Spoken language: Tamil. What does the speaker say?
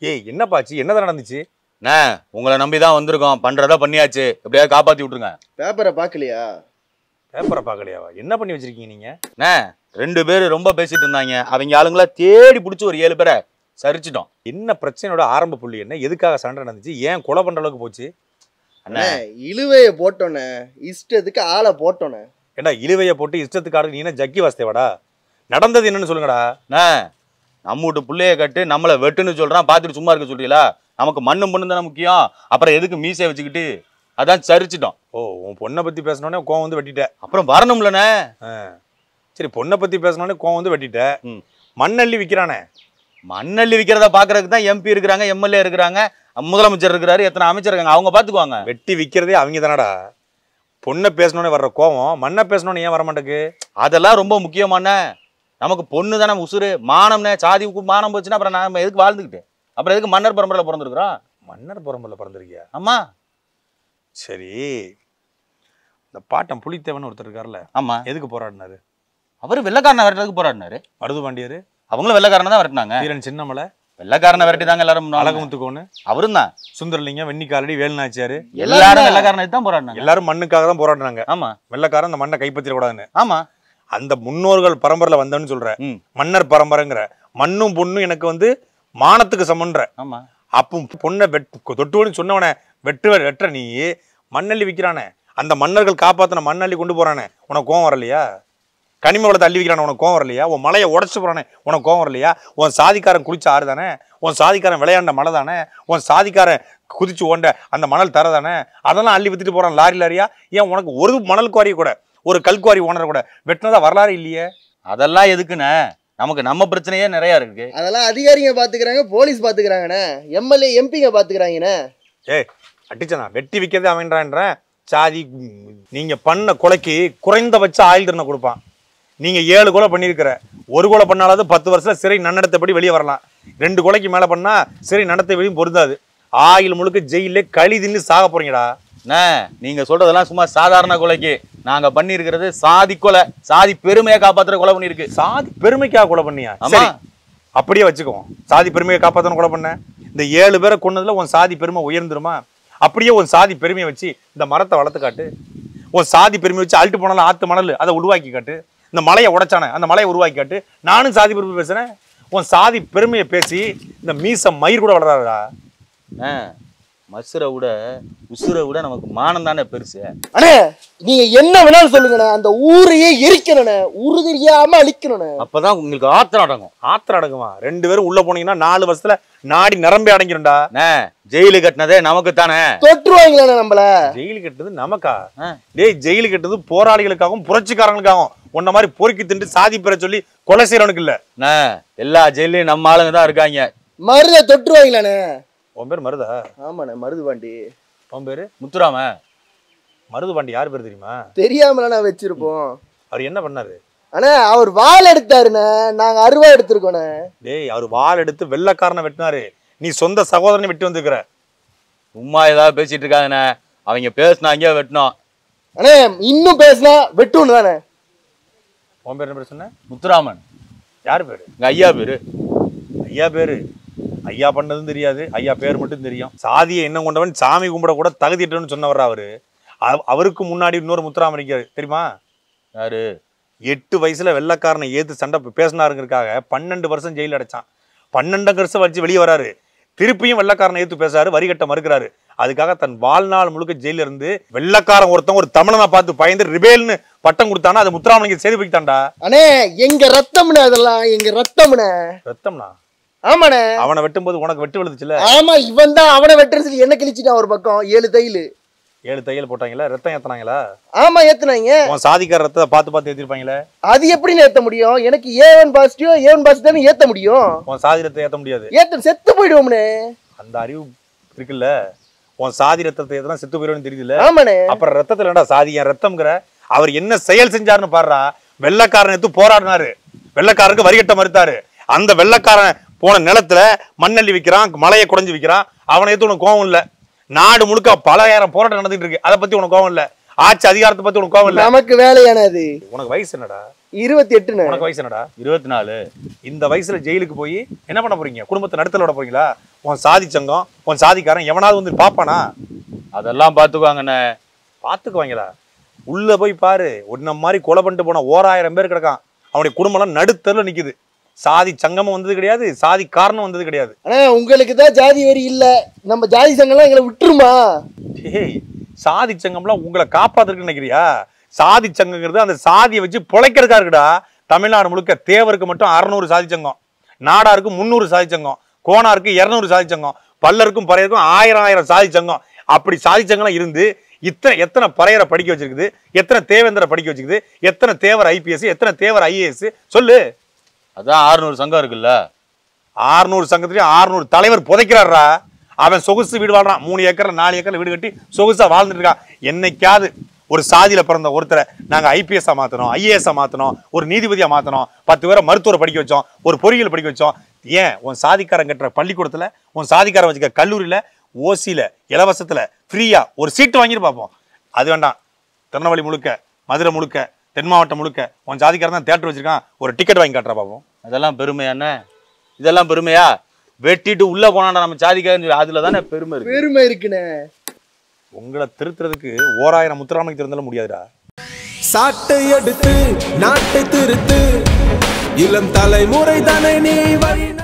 ஏய் என்னப்பாச்சு என்னதான் நடந்துச்சு அண்ணே உங்களை நம்பி தான் வந்திருக்கோம் பண்றதா பண்ணியாச்சு எப்படியாவது காப்பாத்தி விட்டுருங்க பேப்பரை பார்க்கலையா பேப்பரை பார்க்கலையாவா என்ன பண்ணி வச்சிருக்கீங்க நீங்க அண்ணே ரெண்டு பேர் ரொம்ப பேசிட்டு இருந்தாங்க அவங்க ஆளுங்களா தேடி பிடிச்சி ஒரு ஏழு பேரை சரிச்சிட்டோம் என்ன பிரச்சனையோட ஆரம்ப புள்ளி என்ன எதுக்காக சண்டை நடந்துச்சு ஏன் கொலை பண்ற அளவுக்கு போச்சு அண்ணே இழுவைய போட்டோன்னே இஷ்டத்துக்கு ஆளை போட்டோன்னே ஏண்டா இழுவையை போட்டு இஷ்டத்துக்கு ஆடு நீ என்ன ஜக்கி வாஸ்தேவாடா நடந்தது என்னன்னு சொல்லுங்கடா அண்ணே நம்ம வீட்டு புள்ளைய கட்டு நம்மளை வெட்டுன்னு சொல்றான் பார்த்துட்டு சும்மா இருக்க சொல்றீங்களா நமக்கு மண்ணும் பொண்ணு தானே முக்கியம் அப்புறம் எதுக்கு மீசை வச்சுக்கிட்டு அதான் சரிச்சிட்டோம் ஓ உன் பொண்ணை பத்தி பேசினோடனே கோவம் வந்து வெட்டிட்ட அப்புறம் வரணும்லண்ணே ஆ. சரி பொண்ணை பத்தி பேசினோடனே கோவம் வந்து வெட்டிட்ட ம். மண்ணள்ளி விக்கிறானே மண்ணள்ளி விற்கிறத பாக்குறதுக்கு தான் எம்பி இருக்கிறாங்க எம்எல்ஏ இருக்கிறாங்க முதலமைச்சர் இருக்கிறாரு எத்தனை அமைச்சர் இருக்காங்க அவங்க பாத்துக்குவாங்க வெட்டி விக்கிறதே அவங்க தானடா பொண்ணை பேசினோடனே வர்ற கோவம் மண்ணை பேசினோடனே ஏன் வர மாட்டேங்குது அதெல்லாம் ரொம்ப முக்கியமான நமக்கு பொண்ணு தானே உசுரு மானம்னே சாதி உக்கு மானம் போச்சுன்னா அப்புறம் நாம எதுக்கு வாழ்ந்துக்கிட்டு அப்புறம் எதுக்கு மன்னர் பரம்பரையில் பிறந்திருக்கிறோம் மன்னர் புறம்புல பிறந்திருக்கியா ஆமா சரி இந்த பாட்டம் புலித்தேவன் ஒருத்தர் இருக்கார்ல ஆமா எதுக்கு போராடினாரு அவர் வெள்ளக்காரனை விரட்டுறதுக்கு போராடினாரு மருது பாண்டியர் அவங்களும் வெள்ளக்காரனை தான் விரட்டினாங்க வீரன் சின்னமலை வெள்ளக்காரனை விரட்டி தாங்க எல்லாரும் முன்னால. அழகுமுத்துக்கோன்னு அவரும் தான் சுந்தரலிங்கம் வெண்ணிக்காரடி வேலுநாச்சியாரு எல்லாரும் வெள்ளக்காரனை தான் போராடினாங்க எல்லாரும் மண்ணுக்காக தான் போராடினாங்க ஆமா வெள்ளக்காரன் அந்த மண்ணை கைப்பற்றிடக்கூடாதுன்னு ஆமா அந்த முன்னோர்கள் பரம்பரையில வந்தேன்னு சொல்ற ம். மன்னர் பரம்பரைங்கிற மண்ணும் பொண்ணும் எனக்கு வந்து மானத்துக்கு சமன்ற ஆமா அப்போ பொண்ணை வெட் தொட்டுவனு சொன்னவனே வெட்டு வெட்டுற நீ மண்ணள்ளி விற்கிறானே அந்த மன்னர்கள் காப்பாத்தின மண்ணள்ளி கொண்டு போறானே உனக்கு கோவம் வரலையா கனிம வளத்தை அள்ளி வைக்கிறானே உனக்கு கோவம் வரலையா உன் மலையை உடச்சு போறானே உனக்கு கோவம் வரலையா உன் சாதிக்காரன் குளிச்ச ஆறு தானே உன் சாதிக்காரன் விளையாண்ட மலை தானே உன் சாதிக்காரன் குதிச்சு ஓண்ட அந்த மணல் தர தானே அதெல்லாம் அள்ளி வித்துட்டு போறான் லாரி லாரியா ஏன் உனக்கு ஒரு மணல் குவாரி கூட ஒரு கல்குவாரி ஓனர் கூட வெட்டினதா வரலாறு இல்லையே அதெல்லாம் எதுக்குண்ணே நமக்கு நம்ம பிரச்சனையே நிறைய இருக்கு அதெல்லாம் அதிகாரிங்க பாத்துக்கிறாங்க போலீஸ் பாத்துக்கிறாங்கண்ணே எம்எல்ஏ எம்பிங்க பாத்துக்கிறாங்கண்ணே ஏய் அடிச்சனா வெட்டி விற்கிறதே அவன்றான்றேன் சாதி ம், நீங்க பண்ண கொலைக்கு குறைந்தபட்ச ஆயுள் தண்டனை கொடுப்பான் நீங்க ஏழு கொலை பண்ணியிருக்கிற ஒரு கொலை பண்ணாலாவது பத்து வருஷம் சிறை நன்னடத்தப்படி வெளியே வரலாம் ரெண்டு கொலைக்கு மேல பண்ணா சிறை நடத்த வெளியும் பொருந்தாது ஆயுள் முழுக்க ஜெயிலே களி தின்னு சாக போறீங்கடா அண்ணே நீங்க சொல்றதெல்லாம் சும்மா சாதாரண கொலைக்கு நாங்க பண்ணியிருக்கிறது சாதி கொலை சாதி பெருமையை காப்பாத்துற கொலை பண்ணியிருக்கு சாதி பெருமைக்காக கொலை பண்ணியா ஆமா. சரி அப்படியே வச்சுக்குவோம் சாதி பெருமையை காப்பாத்தணும் கொலை பண்ண இந்த ஏழு பேரை கொன்னதுல உன் சாதி பெருமை உயர்ந்துருமா அப்படியே உன் சாதி பெருமையை வச்சு இந்த மரத்தை வளர்த்து காட்டு உன் சாதி பெருமையை வச்சு அழுட்டு போனாலும் ஆத்து மணல் அதை உருவாக்கி காட்டு இந்த மலையை உடைச்சானே அந்த மலையை உருவாக்கி காட்டு நானும் சாதி பெருமை பேசுறேன் உன் சாதி பெருமையை பேசி இந்த மீச மயிர் கூட வளராதா அண்ணே, மசுரை விட உசுரை விட நமக்கு மானம் தானே பெருசு அண்ணே நீங்க என்ன வேணாலும் சொல்லுங்கண்ணே அந்த ஊரையே எரிக்கணுண்ணே உறுதியாம அழிக்கணுண்ணே அப்பதான் உங்களுக்கு ஆத்திரம் அடங்கும் ஆத்திரம் அடங்குமா ரெண்டு பேரும் உள்ள போனீங்கன்னா நாலு வருஷத்துல நாடி நிரம்பி அடங்கிரும்டா அண்ணே, ஜெயிலு கட்டினதே நமக்கு தானே தொற்றுவாங்களே நம்மள ஜெயிலு கட்டுறது நமக்கா ஆ. டேய் ஜெயிலு கட்டுறது போராளிகளுக்காகவும் புரட்சிக்காரங்களுக்காகவும் உன்ன மாதிரி பொறுக்கி திண்டு சாதி பெற சொல்லி கொலை செய்யறவனுக்கு இல்ல அண்ணே, எல்லா ஜெயிலையும் நம்ம ஆளுங்க தான் இருக்காங்க மருத தொற்றுவாங்களாண்ணே உன் பேர் மருதா ஆமாண்ணே மருது பாண்டி உன் பேரு முத்துராம மருது பாண்டி யார் பேர் தெரியுமா தெரியாமலண்ணா வச்சிருப்போம் அவர் என்ன பண்ணாரு அண்ணா அவர் வாள் எடுத்தாருண்ணே நாங்க அருவா எடுத்திருக்கோண்ணே டேய் அவர் வாள் எடுத்து வெள்ளைக்காரனை வெட்டினாரு நீ சொந்த சகோதரனை வெட்டி வந்திருக்கிற சும்மா ஏதாவது பேசிட்டு இருக்காங்கண்ணே அவங்க பேசுனாங்க வெட்டினோம் அண்ணே இன்னும் பேசினா வெட்டுன்னு தானே உன் பேர் என்ன பேர் சொன்ன முத்துராமன் யார் பேரு எங்க ஐயா பேரு ஐயா பேரு ஐயா பண்ணதும் தெரியாது ஐயா பேர் மட்டும் தெரியும் சாதியை என்ன கொண்டவன் சாமி கும்பிட கூட தகுதிட்டவன்னு சொன்னவர் அவரு அவ- அவருக்கு முன்னாடி இன்னொரு முத்துராமன் நிற்கிறாரு தெரியுமா யாரு எட்டு வயசுல வெள்ளைக்காரனை ஏத்து சண்டை பேசினாருங்கிறதுக்காக பன்னெண்டு வருஷம் ஜெயில அடைச்சான் பன்னெண்டு வருஷம் வச்சு வெளியே வராரு திருப்பியும் வெள்ளைக்காரனை ஏத்து பேசுறாரு வரி கட்ட மறுக்கிறாரு அதுக்காக தன் வாழ்நாள் முழுக்க ஜெயில இருந்து வெள்ளைக்காரன் ஒருத்தன் ஒரு தமிழனை பார்த்து பயந்து ரிபேல்னு பட்டம் கொடுத்தானா அது முத்துராமலிங்க செய்து போய்த்தான்டா அண்ணே எங்க ரத்தம்ண்ணே அதெல்லாம் எங்க ரத்தம்ண்ணே ரத்தம்னா ஆமாண்ணே அவனை வெட்டும்போது உனக்கு வெட்டு விழுந்துச்சுல ஆமா இவன் தான் அவனை வெட்டுறது சொல்லி என்ன கிழிச்சிட்டான் ஒரு பக்கம் ஏழு தையல் ஏழு தையல் போட்டாங்களா ரத்தம் ஏத்துனாங்களா ஆமா ஏத்துனாங்க உன் சாதிக்கார ரத்தத்தை பார்த்து பார்த்து ஏத்திருப்பாங்களே அது எப்படின்னு ஏத்த முடியும் எனக்கு A one positive A one positive ஏத்த முடியும் உன் சாதி ரத்தத்தை ஏத்த முடியாது ஏத்த செத்து போயிடுவோம்னே அந்த அறிவு இருக்குல்ல உன் சாதி ரத்தத்தை எதனா செத்து போயிடும்னு தெரியுதுல்ல ஆமாண்ணே அப்புறம் ரத்தத்துல என்னடா சாதி என் ரத்தம்ங்கிற அவர் என்ன செயல் செஞ்சாருன்னு பாடுறா வெள்ளைக்காரன் எடுத்து போராடினாரு வெள்ளைக்காரனுக்கு வரிகட்ட மறுத்தாரு அந்த வெள்ளைக்காரன் போன நிலத்துல மண்ணள்ளி விற்கிறான் மலையை குடைஞ்சு விற்கிறான் அவனை எடுத்து உனக்கு கோவம் இல்ல நாடு முழுக்க பல ஆயிரம் போராட்டம் நடந்துட்டு இருக்கு அதை பத்தி உனக்கு கோவம் இல்ல ஆட்சி அதிகாரத்தை பத்தி உனக்கு கோவம் இல்ல நமக்கு வேலையான அது உனக்கு வயசு என்னடா இருபத்தி எட்டுண்ணே உனக்கு வயசு என்னடா இருபத்தி நாலு இந்த வயசுல ஜெயிலுக்கு போய் என்ன பண்ண போறீங்க குடும்பத்தை நடத்தல விட போறீங்களா உன் சாதி சங்கம் உன் சாதிக்காரன் எவனாவது வந்து பாப்பானா அதெல்லாம் பாத்துக்குவாங்கண்ணே பாத்துக்குவாங்களா உள்ள போய் பாரு உன்ன மாதிரி கொலை பண்ணிட்டு போன ஓராயிரம் பேர் கிடக்கான் அவனுடைய குடும்பம்லாம் நடுத்தருல நிக்குது சாதி சங்கமும் வந்தது கிடையாது சாதி காரணம் வந்தது கிடையாது ஆனா உங்களுக்கு தான் ஜாதி வரி இல்ல நம்ம ஜாதி சங்கம்லாம் எங்களை விட்டுருமா டேய் சாதி சங்கம்லாம் உங்களை காப்பாத்துறதுக்கு நினைக்கிறியா சாதி சங்கங்கிறது அந்த சாதியை வச்சு பிழைக்கிறதுக்கா இருக்குடா தமிழ்நாடு முழுக்க தேவருக்கு மட்டும் அறநூறு சாதி சங்கம் நாடாருக்கு முந்நூறு சாதி சங்கம் கோணாருக்கு இரநூறு சாதி சங்கம் பல்லருக்கும் பறையருக்கும் ஆயிரம் ஆயிரம் சாதி சங்கம் அப்படி சாதி சங்கம்லாம் இருந்து இத்தனை எத்தனை பறையரை படிக்க வச்சிருக்குது எத்தனை தேவேந்திர படிக்க வச்சிருக்குது எத்தனை தேவர் ஐபிஎஸ் எத்தனை தேவர் ஐஏஎஸ் சொல்லு அதான் ஆறுநூறு சங்கம் இருக்குல்ல ஆறுநூறு சங்கத்துலயும் ஆறுநூறு தலைவர் புதைக்கிறாரா அவன் சொகுசு வீடு வாழ்றான் மூணு ஏக்கர்ல நாலு ஏக்கர்ல வீடு கட்டி சொகுசா வாழ்ந்துட்டு இருக்கான் என்னைக்காவது ஒரு சாதியில பிறந்த ஒருத்தரை நாங்க ஐபிஎஸ்ஸா மாத்தணும் ஐஏஎஸ்ஸா மாத்தணும் ஒரு நீதிபதியா மாத்தணும் பத்து பேரை மருத்துவரை படிக்க வச்சோம் ஒரு பொறியியல் படிக்க வச்சோம் ஏன் உன் சாதிக்காரன் கட்டுற பள்ளிக்கூடத்துல உன் சாதிக்காரன் வச்சுக்க கல்லூரியில ஓசியில இலவசத்துல ஃப்ரீயா ஒரு சீட்டு வாங்கிட்டு பார்ப்போம் அது வேண்டாம் திருநெல்வேலி முழுக்க மதுரை முழுக்க தென் மாவட்டம் முழுக்க உன் ஜாதிக்காரன் தான் தேட்டர் வச்சிருக்கான் ஒரு டிக்கெட் வாங்கி காட்டுறா பார்ப்போம் அதெல்லாம் பெருமையாண்ணே இதெல்லாம் பெருமையா வெட்டிட்டு உள்ள போனாண்டா நம்ம சாதிக்காரன்னு சொல்லி அதுல தானே பெருமை இருக்கு பெருமை இருக்குண்ணே உங்களை திருத்துறதுக்கு ஓராயிரம் முத்துராமலிங்க திறந்தாலும் முடியாதுடா சாட்டை எடுத்து நாட்டை திருத்து இளம் தலைமுறை தானே நீ வழி